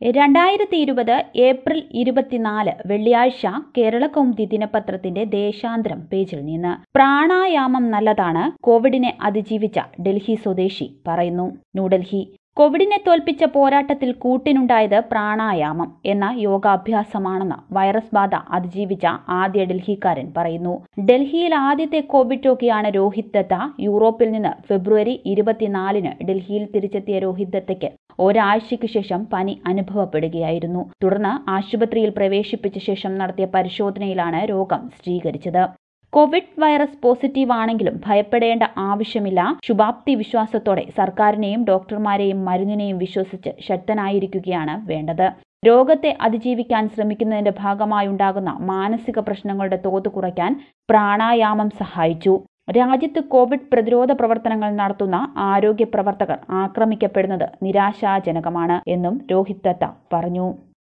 രണ്ടായിരത്തി ഇരുപത് ഏപ്രിൽ ഇരുപത്തിനാല് വെള്ളിയാഴ്ച കേരളകൗമുദി ദിനപത്രത്തിന്റെ ദേശാന്തരം പേജിൽ നിന്ന് പ്രാണായാമം നല്ലതാണ് കോവിഡിനെ അതിജീവിച്ച ഡൽഹി സ്വദേശി പറയുന്നു ന്യൂഡൽഹി കോവിഡിനെ തോൽപ്പിച്ച പോരാട്ടത്തിൽ കൂട്ടിനുണ്ടായത് പ്രാണായാമം എന്ന യോഗാഭ്യാസമാണെന്ന് വൈറസ് ബാധ അതിജീവിച്ച ആദ്യ ഡൽഹിക്കാരൻ പറയുന്നു ഡൽഹിയിൽ ആദ്യത്തെ കോവിഡ് രോഗിയാണ് രോഹിത് ദത്ത യൂറോപ്പിൽ നിന്ന് ഫെബ്രുവരി ഇരുപത്തിനാലിന് ഡൽഹിയിൽ തിരിച്ചെത്തിയ രോഹിത് ദത്തയ്ക്ക് ഒരാഴ്ചയ്ക്ക് ശേഷം പനി അനുഭവപ്പെടുകയായിരുന്നു തുടർന്ന് ആശുപത്രിയിൽ പ്രവേശിപ്പിച്ച ശേഷം നടത്തിയ പരിശോധനയിലാണ് രോഗം സ്ഥിരീകരിച്ചത് കോവിഡ് വൈറസ് പോസിറ്റീവ് ആണെങ്കിലും ഭയപ്പെടേണ്ട ആവശ്യമില്ല ശുഭാപ്തി വിശ്വാസത്തോടെ സർക്കാരിനെയും ഡോക്ടർമാരെയും മരുന്നിനെയും വിശ്വസിച്ച് ശക്തനായിരിക്കുകയാണ് വേണ്ടത് രോഗത്തെ അതിജീവിക്കാൻ ശ്രമിക്കുന്നതിന്റെ ഭാഗമായുണ്ടാകുന്ന മാനസിക പ്രശ്നങ്ങളുടെ തോത് കുറയ്ക്കാൻ പ്രാണായാമം സഹായിച്ചു രാജ്യത്ത് കോവിഡ് പ്രതിരോധ പ്രവർത്തനങ്ങൾ നടത്തുന്ന ആരോഗ്യ പ്രവർത്തകർ ആക്രമിക്കപ്പെടുന്നത് നിരാശാജനകമാണ് എന്നും രോഹിത് ദത്ത പറഞ്ഞു